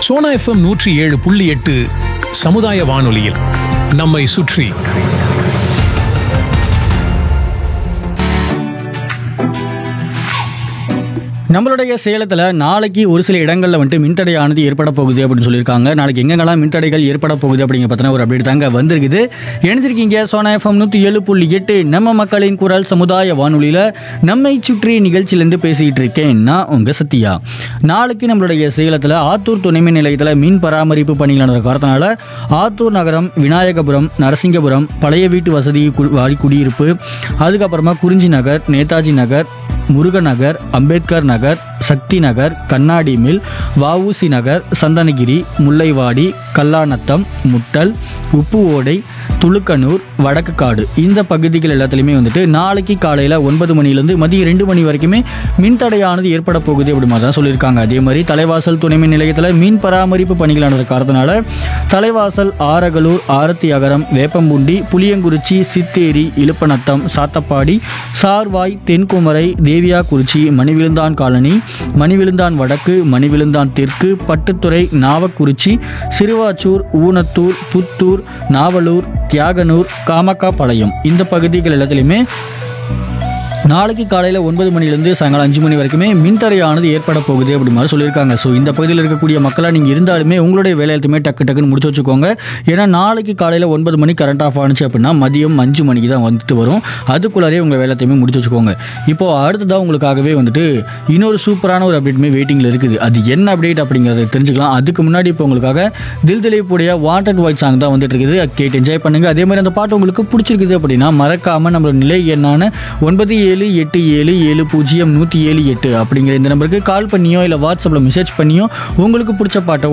Sona FM நூற்றி ஏழு புள்ளி எட்டு சமுதாய வானொலியில் நம்மை சுற்றி நம்மளுடைய சேலத்தில் நாளைக்கு ஒரு சில இடங்களில் வந்துட்டு மின்தடையானது ஏற்பட போகுது அப்படின்னு சொல்லியிருக்காங்க நாளைக்கு எங்கெங்கெல்லாம் மின்தடைகள் ஏற்பட போகுது அப்படிங்கிற பற்றின ஒரு அப்டேட் தாங்க வந்திருக்குது இணைஞ்சிருக்கீங்க சோனா எஃப்எம் நூற்றி ஏழு புள்ளி எட்டு நம்ம மக்களின் குரல் சமுதாய வானொலியில் நம்மை சுற்றி நிகழ்ச்சியிலேருந்து பேசிக்கிட்டு இருக்கேன் நான் உங்கள் சத்யா நாளைக்கு நம்மளுடைய சேலத்தில் ஆத்தூர் துணைமின் நிலையத்தில் மின் பராமரிப்பு பணிகள் நடந்த காரணத்தினால ஆத்தூர் நகரம் விநாயகபுரம் நரசிங்கபுரம் பழைய வீட்டு வசதி கு- வாரி குடியிருப்பு அதுக்கப்புறமா குறிஞ்சி நகர் நேதாஜி நகர் முருகநகர் அம்பேத்கர் நகர் சக்தி நகர் கண்ணாடி மில் வஉசி நகர் சந்தனகிரி முல்லைவாடி கல்லாநத்தம் முட்டல் உப்பு ஓடை துளுக்கனூர் வடக்கு காடு இந்த பகுதிகள் எல்லாத்துலேயுமே வந்துட்டு நாளைக்கு காலையில் ஒன்பது மணிலேருந்து மதியம் ரெண்டு மணி வரைக்குமே மின்தடையானது ஏற்பட போகுது அப்படி மாதிரி தான் சொல்லியிருக்காங்க அதே மாதிரி தலைவாசல் துணைமின் நிலையத்தில் மின் பராமரிப்பு பணிகள் நடந்த காரணத்தினால தலைவாசல் ஆரகலூர் ஆரத்தி அகரம் வேப்பம்புண்டி புளியங்குறிச்சி சித்தேரி இலுப்பநத்தம் சாத்தப்பாடி சார்வாய் தென்குமரை தேவியாக்குறிச்சி மணிவிழுந்தான் காலனி மணிவிழுந்தான் வடக்கு மணிவிழுந்தான் தெற்கு பட்டுத்துறை நாவக்குறிச்சி சிறுவாச்சூர் ஊனத்தூர் புத்தூர் நாவலூர் தியாகனூர் காமக்காபாளையம் இந்த பகுதிகள் எல்லாத்துலேயுமே நாளைக்கு காலையில் ஒன்பது மணிலேருந்து சாயங்காலம் அஞ்சு மணி வரைக்குமே மின்தடையானது ஏற்பட போகுது அப்படி மாதிரி சொல்லியிருக்காங்க ஸோ இந்த பகுதியில் இருக்கக்கூடிய மக்களாக நீங்கள் இருந்தாலுமே உங்களுடைய வேலையத்துமே டக்கு டக்குன்னு முடிச்சு வச்சுக்கோங்க ஏன்னா நாளைக்கு காலையில் ஒன்பது மணி கரண்ட் ஆஃப் ஆனிச்சு அப்படின்னா மதியம் அஞ்சு மணிக்கு தான் வந்துட்டு வரும் அதுக்குள்ளாரே உங்கள் வேலையத்தையுமே முடிச்சு வச்சுக்கோங்க இப்போ அடுத்ததாக உங்களுக்காகவே வந்துட்டு இன்னொரு சூப்பரான ஒரு அப்டேட்டுமே வெயிட்டிங்கில் இருக்குது அது என்ன அப்டேட் அப்படிங்கிறத தெரிஞ்சுக்கலாம் அதுக்கு முன்னாடி இப்போ உங்களுக்காக தில் திலீப்புடைய வாண்டட் வாய்ஸ் சாங் தான் வந்துட்டு இருக்குது அது கேட்டு என்ஜாய் பண்ணுங்க அதே மாதிரி அந்த பாட்டு உங்களுக்கு பிடிச்சிருக்குது அப்படின்னா மறக்காம நம்மளோட நிலை எண்ணான ஒன்பது ஏழு எட்டு ஏழு ஏழு பூஜ்ஜியம் நூற்றி ஏழு எட்டு அப்படிங்கிற இந்த நம்பருக்கு கால் பண்ணியோ இல்லை வாட்ஸ்அப்பில் மெசேஜ் பண்ணியோ உங்களுக்கு பிடிச்ச பாட்டை